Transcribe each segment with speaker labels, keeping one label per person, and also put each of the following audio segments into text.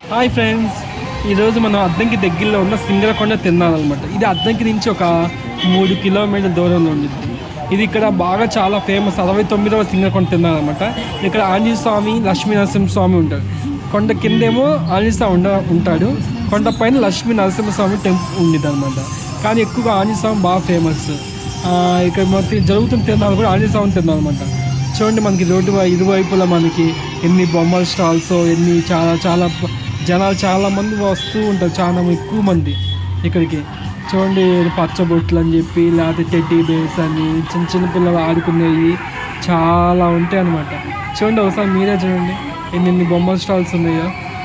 Speaker 1: hi friends ఈరోజు మనం అద్దంకి దగ్గరలో ఉన్న సింగరకొండ తిన్నాలన్నమాట ఇది అద్దంకి నుంచి ఒక మూడు కిలోమీటర్ల దూరంలో ఉంటుంది ఇది ఇక్కడ బాగా చాలా ఫేమస్ అరవై తొమ్మిదవ సింగరకొండ తిన్నాలన్నమాట ఇక్కడ ఆంజనేయ స్వామి లక్ష్మీ నరసింహ స్వామి ఉంటాడు కొండ కిందేమో ఆంజనేయ స్వామి ఉండ ఉంటాడు కొండ పైన లక్ష్మీ నరసింహ స్వామి టెంపుల్ ఉండిద్ది అనమాట కానీ ఎక్కువగా ఆంజనేయ స్వామి బాగా ఫేమస్ ఇక్కడ మొత్తం జరుగుతున్న తిరునాలు కూడా ఆంజనేయ స్వామి తిరునాలు అనమాట చూడండి మనకి రోడ్డు వై- ఇరువైపులా మనకి ఎన్ని బొమ్మల స్టాల్స్ ఎన్ని చాలా చాలా ప- జనాలు చాలా మంది వస్తూ ఉంటారు చాలా ఎక్కువ మంది ఇక్కడికి చూడండి పచ్చబొట్లు అని చెప్పి లేకపోతే టెడ్డీ బేర్స్ అని చిన్న చిన్న పిల్లలు ఆడుకునేవి చాలా ఉంటాయి అనమాట చూడండి ఒకసారి మీరే చూడండి ఎన్ని ఎన్ని బొమ్మల స్టాల్స్ ఉన్నాయో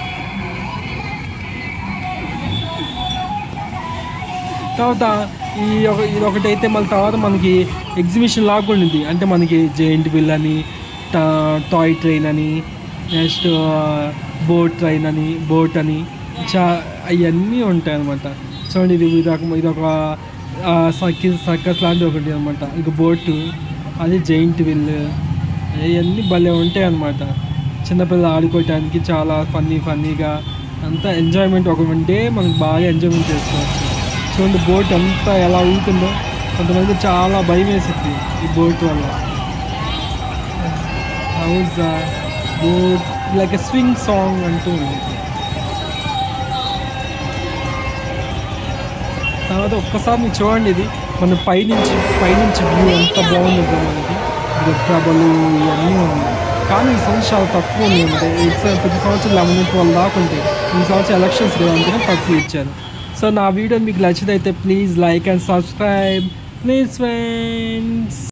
Speaker 1: తర్వాత ఈ ఒక ఇది ఒకటైతే మళ్ళీ తర్వాత మనకి ఎగ్జిబిషన్ లాగా కూడా ఉంది అంటే మనకి జైంట్ బిల్ అని టా- టాయ్ ట్రైన్ అని నెక్స్ట్ బోట్ ట్రైన్ అని బోట్ అని చా అవన్నీ ఉంటాయి అనమాట చూడండి ఇది ఇదొక ఇదొక సర్కిల్ సర్కస్ లాంటిది ఒకటి అనమాట ఇక బోటు అది జైంట్ విల్ అవన్నీ భలే ఉంటాయి అనమాట చిన్నపిల్లలు ఆడుకోవటానికి చాలా ఫన్నీ ఫన్నీగా అంతా ఎంజాయ్మెంట్ ఒక డే మనకి బాగా ఎంజాయ్మెంట్ చేసుకోవచ్చు చూడండి బోట్ అంతా ఎలా ఊగుతుందో కొంతమంది చాలా భయం వేసింది ఈ బోట్ వల్ల houseboat like a swing song అంటూ ఉంది తర్వాత ఒక్కసారి మీరు చూడండి ఇది మన పైనుంచి పైనుంచి వ్యూ ఎంత బాగుంది మనకి ఇది ప్రభలు ఇవన్నీ ఉన్నాయి కానీ ఈ సంవత్సరం చాలా తక్కువ ఉంది అంటే ఈ స- ప్రతి సంవత్సరం లెవెన్ ట్వెల్వ్ దాకా ఉంటాయి ఈ సంవత్సరం ఎలక్షన్స్ కదా అందుకని తక్కువ ఇచ్చారు సో నా వీడియో మీకు నచ్చితే please like and subscribe please friends